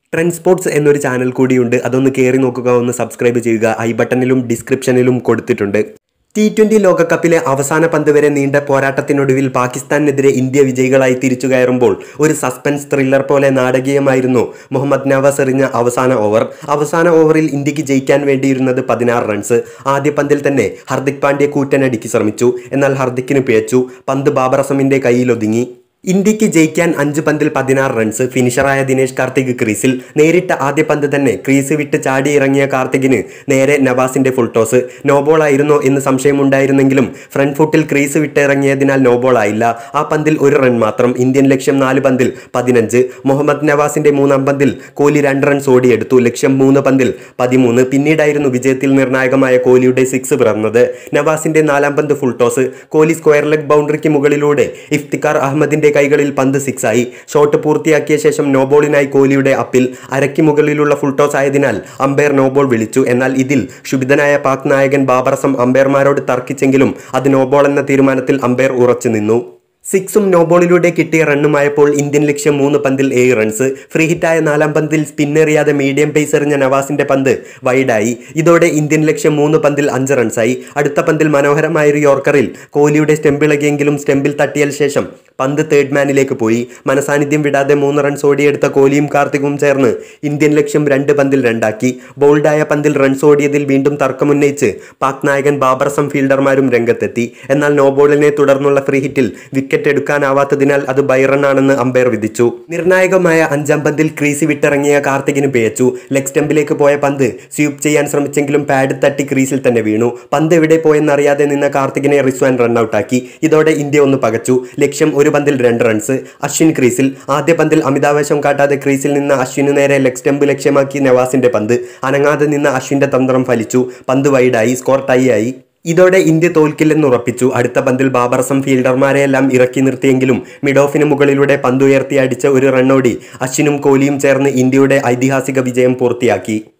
trend sports എന്നൊരു channel കൂടിയുണ്ട് അതൊന്ന് കയറി നോക്കുക ഒന്ന് സബ്സ്ക്രൈബ് ചെയ്യുക ഐ ബട്ടണിലും ഡിസ്ക്രിപ്ഷനിലും കൊടുത്തിട്ടുണ്ട് ടി ട്വന്റി ലോകകപ്പിലെ അവസാന പന്ത് വരെ നീണ്ട പോരാട്ടത്തിനൊടുവിൽ പാകിസ്ഥാനെതിരെ ഇന്ത്യ വിജയികളായി തിരിച്ചു കയറുമ്പോൾ ഒരു സസ്പെൻസ് ത്രില്ലർ പോലെ നാടകീയമായിരുന്നു മുഹമ്മദ് നവാസ് എറിഞ്ഞ അവസാന ഓവർ അവസാന ഓവറിൽ ഇന്ത്യക്ക് ജയിക്കാൻ വേണ്ടിയിരുന്നത് പതിനാറ് റൺസ് ആദ്യ പന്തിൽ തന്നെ ഹർദിക് പാണ്ഡ്യ കൂറ്റനടിക്ക് ശ്രമിച്ചു എന്നാൽ ഹർദിക്കിന് പിഴച്ചു പന്ത് ബാബർ അസമിന്റെ കയ്യിലൊതുങ്ങി ഇന്ത്യക്ക് ജയിക്കാൻ അഞ്ച് പന്തിൽ പതിനാറ് റൺസ് ഫിനിഷറായ ദിനേശ് കാർത്തിക് ക്രീസിൽ നേരിട്ട ആദ്യ പന്ത് തന്നെ ക്രീസ് വിട്ട് ചാടി ഇറങ്ങിയ കാർത്തികിന് നേരെ നവാസിന്റെ ഫുൾ ടോസ് നോബോൾ ആയിരുന്നോ എന്ന് സംശയമുണ്ടായിരുന്നെങ്കിലും ഫ്രണ്ട് ഫുട്ടിൽ ക്രീസ് വിട്ട് ഇറങ്ങിയതിനാൽ നോബോൾ ആയില്ല ആ പന്തിൽ ഒരു റൺ മാത്രം ഇന്ത്യൻ ലക്ഷ്യം നാല് പന്തിൽ പതിനഞ്ച് മുഹമ്മദ് നവാസിന്റെ മൂന്നാം പന്തിൽ കോഹ്ലി രണ്ട് റൺസ് ഓടിയെടുത്തു ലക്ഷ്യം മൂന്ന് പന്തിൽ പതിമൂന്ന് പിന്നീടായിരുന്നു വിജയത്തിൽ നിർണായകമായ കോഹ്ലിയുടെ സിക്സ് പിറന്നത് നവാസിന്റെ നാലാം പന്ത് full toss Kohli square leg ബൗണ്ടറിക്ക് മുകളിലൂടെ ഇഫ്തിക്കാർ അഹമ്മദിന്റെ കൈകളിൽ പന്ത് സിക്സ് ആയി ഷോട്ട് പൂർത്തിയാക്കിയ ശേഷം നോബോളിനായി കോഹ്ലിയുടെ അപ്പിൽ അരയ്ക്ക് മുകളിലുള്ള ഫുൾ ടോസ് ആയതിനാൽ അമ്പയർ നോബോൾ വിളിച്ചു എന്നാൽ ഇതിൽ ക്ഷുഭിതനായ പാക് നായകൻ ബാബറസം അമ്പയർമാരോട് തർക്കിച്ചെങ്കിലും അത് നോബോൾ എന്ന തീരുമാനത്തിൽ അമ്പയർ ഉറച്ചു നിന്നു സിക്സും നോബോളിലൂടെ കിട്ടിയ റണ്ണുമായപ്പോൾ ഇന്ത്യൻ ലക്ഷ്യം മൂന്ന് പന്തിൽ ഏഴ് റൺസ് ഫ്രീ ഹിറ്റായ നാലാം പന്തിൽ സ്പിന്നെറിയാതെ മീഡിയം പേസ് എറിഞ്ഞ നവാസിന്റെ പന്ത് വൈഡായി ഇതോടെ ഇന്ത്യൻ ലക്ഷ്യം മൂന്ന് പന്തിൽ അഞ്ച് റൺസായി അടുത്ത പന്തിൽ മനോഹരമായ ഒരു യോർക്കറിൽ കോഹ്ലിയുടെ സ്റ്റെമ്പിളകിയെങ്കിലും സ്റ്റെമ്പിൽ തട്ടിയ ശേഷം പന്ത് തേർഡ് മാനിലേക്ക് പോയി മനസാന്നിധ്യം വിടാതെ മൂന്ന് റൺസ് ഓടിയെടുത്ത കോഹ്ലിയും കാർത്തികും ചേർന്ന് ഇന്ത്യൻ ലക്ഷ്യം രണ്ട് പന്തിൽ രണ്ടാക്കി ബോൾഡായ പന്തിൽ റൺസ് ഓടിയതിൽ വീണ്ടും തർക്കമുന്നയിച്ച് പാക് നായകൻ ബാബർസം ഫീൽഡർമാരും രംഗത്തെത്തി എന്നാൽ നോബോളിനെ തുടർന്നുള്ള ഫ്രീ ഹിറ്റിൽ വിക്കറ്റ് എടുക്കാനാവാത്തതിനാൽ അത് ബൈറണ്ണാണെന്ന് അമ്പയർ വിധിച്ചു നിർണായകമായ അഞ്ചാം പന്തിൽ ക്രീസി വിട്ടിറങ്ങിയ കാർത്തികിന് പിഴച്ചു ലെഗ് സ്റ്റംപിലേക്ക് പോയ പന്ത് സ്വീപ്പ് ചെയ്യാൻ ശ്രമിച്ചെങ്കിലും പാഡ് തട്ടി ക്രീസിൽ തന്നെ വീണു പന്ത് എവിടെ പോയെന്നറിയാതെ നിന്ന കാർത്തികിനെ റിസ്വാൻ റണ്ണൌട്ടാക്കി ഇതോടെ ഇന്ത്യ ഒന്ന് പകച്ചു ലക്ഷ്യം ഒരു പന്തിൽ രണ്ട് റൺസ് അശ്വിൻ ക്രീസിൽ ആദ്യ പന്തിൽ അമിതാവേശം കാട്ടാതെ ക്രീസിൽ നിന്ന അശ്വിന് നേരെ ലെഗ് സ്റ്റംപ് ലക്ഷ്യമാക്കി നവാസിന്റെ പന്ത് അനങ്ങാതെ നിന്ന അശ്വിന്റെ തന്ത്രം ഫലിച്ചു പന്ത് വൈഡായി സ്കോർ ടൈ ആയി ഇതോടെ ഇന്ത്യ തോൽക്കില്ലെന്ന് ഉറപ്പിച്ചു അടുത്ത പന്തിൽ ബാബർസം ഫീൽഡർമാരെയെല്ലാം ഇറക്കി നിർത്തിയെങ്കിലും മിഡ് ഓഫിന് മുകളിലൂടെ പന്തുയർത്തി അടിച്ച ഒരു റണ്ണോടി അശ്വിനും കോഹ്ലിയും ചേർന്ന് ഇന്ത്യയുടെ ഐതിഹാസിക വിജയം പൂർത്തിയാക്കി